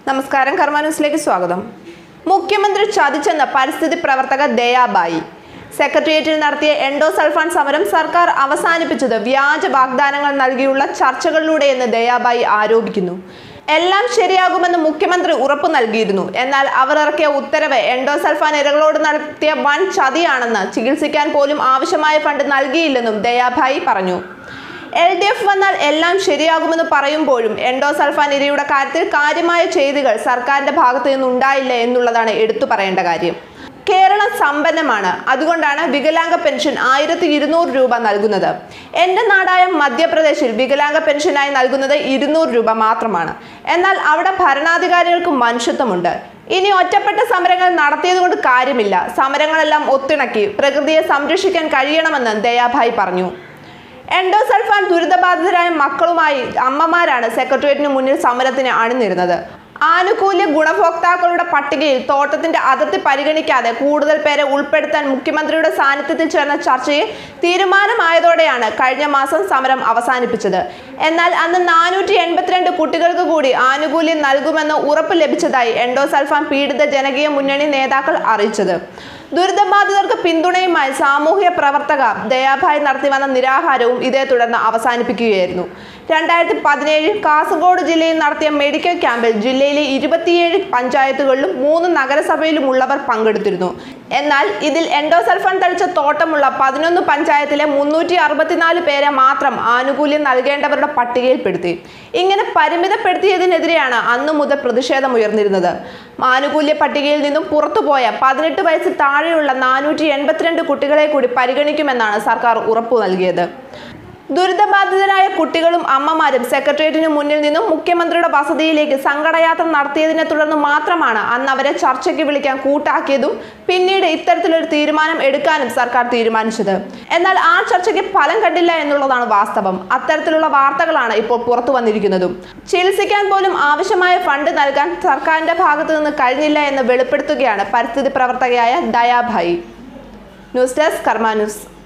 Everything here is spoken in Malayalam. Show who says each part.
Speaker 1: നമസ്കാരം കർമ്മ ന്യൂസിലേക്ക് സ്വാഗതം മുഖ്യമന്ത്രി ചതിച്ചെന്ന് പരിസ്ഥിതി പ്രവർത്തക ദയാബായി സെക്രട്ടേറിയറ്റിൽ നടത്തിയ എൻഡോസൾഫാൻ സമരം സർക്കാർ അവസാനിപ്പിച്ചത് വ്യാജ വാഗ്ദാനങ്ങൾ നൽകിയുള്ള ചർച്ചകളിലൂടെയെന്ന് ദയാബായി ആരോപിക്കുന്നു എല്ലാം ശരിയാകുമെന്ന് മുഖ്യമന്ത്രി ഉറപ്പു നൽകിയിരുന്നു എന്നാൽ അവർ ഇറക്കിയ ഉത്തരവ് എൻഡോസൾഫാൻ ഇരകളോട് നടത്തിയ വൻ ചതിയാണെന്ന് ചികിത്സിക്കാൻ പോലും ആവശ്യമായ ഫണ്ട് നൽകിയില്ലെന്നും ദയാബായി പറഞ്ഞു എൽ ഡി എഫ് വന്നാൽ എല്ലാം ശരിയാകുമെന്ന് പറയുമ്പോഴും എൻഡോസൾഫാൻ ഇരയുടെ കാര്യത്തിൽ കാര്യമായ ചെയ്തികൾ സർക്കാരിന്റെ ഭാഗത്തു നിന്നുണ്ടായില്ല എന്നുള്ളതാണ് എടുത്തു പറയേണ്ട കാര്യം കേരളം സമ്പന്നമാണ് അതുകൊണ്ടാണ് വികലാംഗ പെൻഷൻ ആയിരത്തി ഇരുന്നൂറ് രൂപ നൽകുന്നത് എൻ്റെ നാടായ മധ്യപ്രദേശിൽ വികലാംഗ പെൻഷനായി നൽകുന്നത് ഇരുന്നൂറ് രൂപ മാത്രമാണ് എന്നാൽ അവിടെ ഭരണാധികാരികൾക്ക് മനുഷ്യത്വമുണ്ട് ഇനി ഒറ്റപ്പെട്ട സമരങ്ങൾ നടത്തിയതുകൊണ്ട് കാര്യമില്ല സമരങ്ങളെല്ലാം ഒത്തിണക്കി പ്രകൃതിയെ സംരക്ഷിക്കാൻ കഴിയണമെന്ന് ദയാഭായ് പറഞ്ഞു എൻഡോസൾഫാൻ ദുരിതബാധിതരായ മക്കളുമായി അമ്മമാരാണ് സെക്രട്ടേറിയറ്റിന് മുന്നിൽ സമരത്തിന് അണിനിരുന്നത് ആനുകൂല്യ ഗുണഭോക്താക്കളുടെ പട്ടികയിൽ തോട്ടത്തിന്റെ അതിർത്തി പരിഗണിക്കാതെ കൂടുതൽ പേരെ ഉൾപ്പെടുത്താൻ മുഖ്യമന്ത്രിയുടെ സാന്നിധ്യത്തിൽ ചേർന്ന ചർച്ചയിൽ തീരുമാനമായതോടെയാണ് കഴിഞ്ഞ മാസം സമരം അവസാനിപ്പിച്ചത് എന്നാൽ അന്ന് നാനൂറ്റി എൺപത്തിരണ്ട് കുട്ടികൾക്ക് കൂടി ആനുകൂല്യം നൽകുമെന്ന് ഉറപ്പ് ലഭിച്ചതായി എൻഡോസൾഫാൻ പീഡിത ജനകീയ മുന്നണി നേതാക്കൾ അറിയിച്ചത് ദുരിതബാധിതർക്ക് പിന്തുണയുമായി സാമൂഹ്യ പ്രവർത്തക ദയാഭായ് നടത്തി വന്ന നിരാഹാരവും ഇതേ തുടർന്ന് അവസാനിപ്പിക്കുകയായിരുന്നു രണ്ടായിരത്തി പതിനേഴിൽ കാസർഗോഡ് ജില്ലയിൽ നടത്തിയ മെഡിക്കൽ ക്യാമ്പിൽ ജില്ലയിലെ ഇരുപത്തിയേഴ് പഞ്ചായത്തുകളിലും മൂന്ന് നഗരസഭയിലുമുള്ളവർ പങ്കെടുത്തിരുന്നു എന്നാൽ ഇതിൽ എൻഡോസൾഫാൻ തളിച്ച തോട്ടമുള്ള പതിനൊന്ന് പഞ്ചായത്തിലെ മുന്നൂറ്റി അറുപത്തിനാല് പേരെ മാത്രം ആനുകൂല്യം നൽകേണ്ടവരുടെ പട്ടികയിൽപ്പെടുത്തി ഇങ്ങനെ പരിമിതപ്പെടുത്തിയതിനെതിരെയാണ് അന്നു മുതൽ പ്രതിഷേധം ഉയർന്നിരുന്നത് ആനുകൂല്യ പട്ടികയിൽ നിന്നും പുറത്തുപോയ പതിനെട്ട് വയസ്സിൽ താഴെയുള്ള നാനൂറ്റി എൺപത്തിരണ്ട് കുട്ടികളെ കൂടി പരിഗണിക്കുമെന്നാണ് സർക്കാർ ഉറപ്പു നൽകിയത് ദുരിതബാധിതരായ കുട്ടികളും അമ്മമാരും സെക്രട്ടേറിയറ്റിന് മുന്നിൽ നിന്നും മുഖ്യമന്ത്രിയുടെ വസതിയിലേക്ക് സങ്കടയാത്ര നടത്തിയതിനെ തുടർന്ന് മാത്രമാണ് അന്ന് അവരെ ചർച്ചയ്ക്ക് വിളിക്കാൻ കൂട്ടാക്കിയതും പിന്നീട് ഇത്തരത്തിലൊരു തീരുമാനം എടുക്കാനും സർക്കാർ തീരുമാനിച്ചത് എന്നാൽ ആ ചർച്ചയ്ക്ക് ഫലം കണ്ടില്ല എന്നുള്ളതാണ് വാസ്തവം അത്തരത്തിലുള്ള വാർത്തകളാണ് ഇപ്പോൾ പുറത്തു വന്നിരിക്കുന്നതും ചികിത്സിക്കാൻ പോലും ആവശ്യമായ ഫണ്ട് നൽകാൻ സർക്കാരിന്റെ ഭാഗത്തു നിന്ന് കഴിഞ്ഞില്ല എന്ന് വെളിപ്പെടുത്തുകയാണ് പരിസ്ഥിതി പ്രവർത്തകയായ Dayabai news desk Karma news